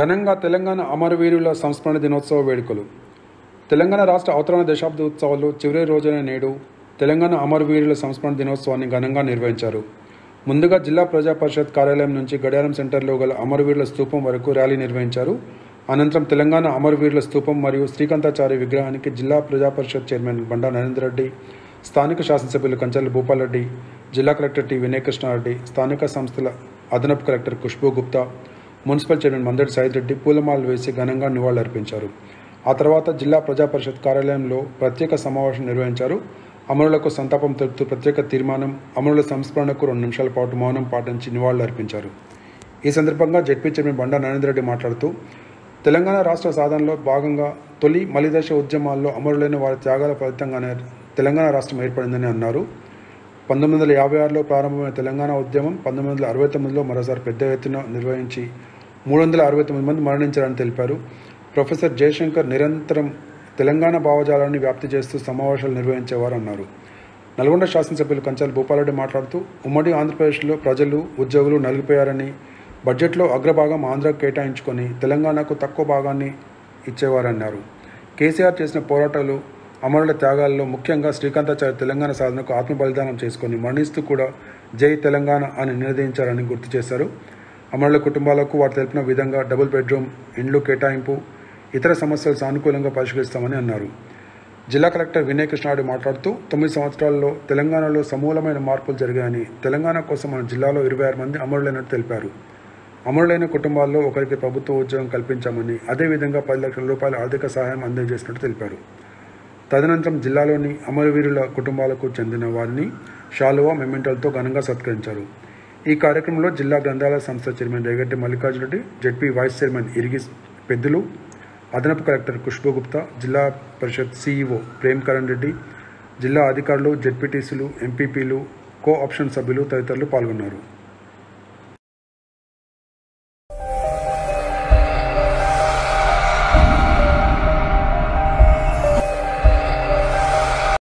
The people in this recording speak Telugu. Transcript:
ఘనంగా తెలంగాణ అమరవీరుల సంస్మరణ దినోత్సవ వేడుకలు తెలంగాణ రాష్ట్ర అవతరణ దశాబ్ద ఉత్సవాలు చివరి రోజైన నేడు తెలంగాణ అమరవీరుల సంస్మరణ దినోత్సవాన్ని ఘనంగా నిర్వహించారు ముందుగా జిల్లా ప్రజా పరిషత్ కార్యాలయం నుంచి గడియారం సెంటర్లో గల అమరవీరుల స్తూపం వరకు ర్యాలీ నిర్వహించారు అనంతరం తెలంగాణ అమరవీరుల స్తూపం మరియు శ్రీకాంతాచారి విగ్రహానికి జిల్లా ప్రజా పరిషత్ చైర్మన్ బండా నరేందర్ రెడ్డి స్థానిక శాసనసభ్యులు కంచర్ల భూపాల్ రెడ్డి జిల్లా కలెక్టర్ టి వినయ్ కృష్ణారెడ్డి స్థానిక సంస్థల అదనపు collector Khushboo Gupta municipal chairman Mandadi Said Reddy పూలమాలలు వేసి ఘనంగా నివాళులర్పించారు ఆ తర్వాత జిల్లా ప్రజా పరిషత్ కార్యాలయంలో ప్రత్యేక సమావేశం నిర్వహించారు అమరులకు సంతాపం తెలుపుతూ ప్రత్యేక తీర్మానం అమరుల సంస్మరణకు రెండు నిమిషాల పాటు మౌనం పాటించి నివాళులర్పించారు ఈ సందర్భంగా జడ్పీ చైర్మన్ బండా నరేందర్ రెడ్డి మాట్లాడుతూ తెలంగాణ రాష్ట్ర సాధనలో భాగంగా తొలి మలిదశ ఉద్యమాల్లో అమరులైన వారి త్యాగాల ఫలితంగానే తెలంగాణ రాష్ట్రం ఏర్పడిందని అన్నారు పంతొమ్మిది వందల యాభై ఆరులో ప్రారంభమైన తెలంగాణ ఉద్యమం పంతొమ్మిది వందల అరవై తొమ్మిదిలో మరోసారి పెద్ద ఎత్తున నిర్వహించి మూడు వందల అరవై తొమ్మిది మంది మరణించారని తెలిపారు ప్రొఫెసర్ జయశంకర్ నిరంతరం తెలంగాణ భావజాలాన్ని వ్యాప్తి చేస్తూ సమావేశాలు నిర్వహించేవారు అన్నారు నల్గొండ శాసనసభ్యులు కంచాల భూపాలరెడ్డి మాట్లాడుతూ ఉమ్మడి ఆంధ్రప్రదేశ్లో ప్రజలు ఉద్యోగులు నలిగిపోయారని బడ్జెట్లో అగ్రభాగం ఆంధ్రకు కేటాయించుకొని తెలంగాణకు తక్కువ భాగాన్ని ఇచ్చేవారన్నారు కేసీఆర్ చేసిన పోరాటాలు అమరుల త్యాగాల్లో ముఖ్యంగా శ్రీకాంతాచార్య తెలంగాణ సాధనకు ఆత్మ బలిదానం చేసుకొని మరణిస్తూ కూడా జై తెలంగాణ అని నినదించారని గుర్తు చేశారు అమరుల కుటుంబాలకు వారు తెలిపిన విధంగా డబుల్ బెడ్రూమ్ ఇండ్లు కేటాయింపు ఇతర సమస్యలు సానుకూలంగా పరిష్కరిస్తామని అన్నారు జిల్లా కలెక్టర్ వినయ్ కృష్ణారెడ్డి మాట్లాడుతూ తొమ్మిది సంవత్సరాల్లో తెలంగాణలో సమూలమైన మార్పులు జరిగాయని తెలంగాణ కోసం మన జిల్లాలో ఇరవై ఆరు మంది అమరులైనట్టు తెలిపారు అమరులైన కుటుంబాల్లో ఒకరికి ప్రభుత్వ ఉద్యోగం కల్పించామని అదేవిధంగా పది లక్షల రూపాయల ఆర్థిక సహాయం అందజేసినట్టు తెలిపారు తదనంతరం జిల్లాలోని అమరవీరుల కుటుంబాలకు చెందిన వారిని షాలువా మెమెంటోలతో ఘనంగా సత్కరించారు ఈ కార్యక్రమంలో జిల్లా గ్రంథాలయ సంస్థ chairman Regatti Mallikarjuna Reddy ZP vice chairman Irigi Peddulu అదనపు కలెక్టర్ ఖుష్బూ గుప్తా జిల్లా పరిషత్ సీఈఓ ప్రేమ్ కరణ్ రెడ్డి జిల్లా అధికారులు జడ్పీటీసీలు ఎంపీపీలు కో ఆప్షన్ సభ్యులు తదితరులు పాల్గొన్నారు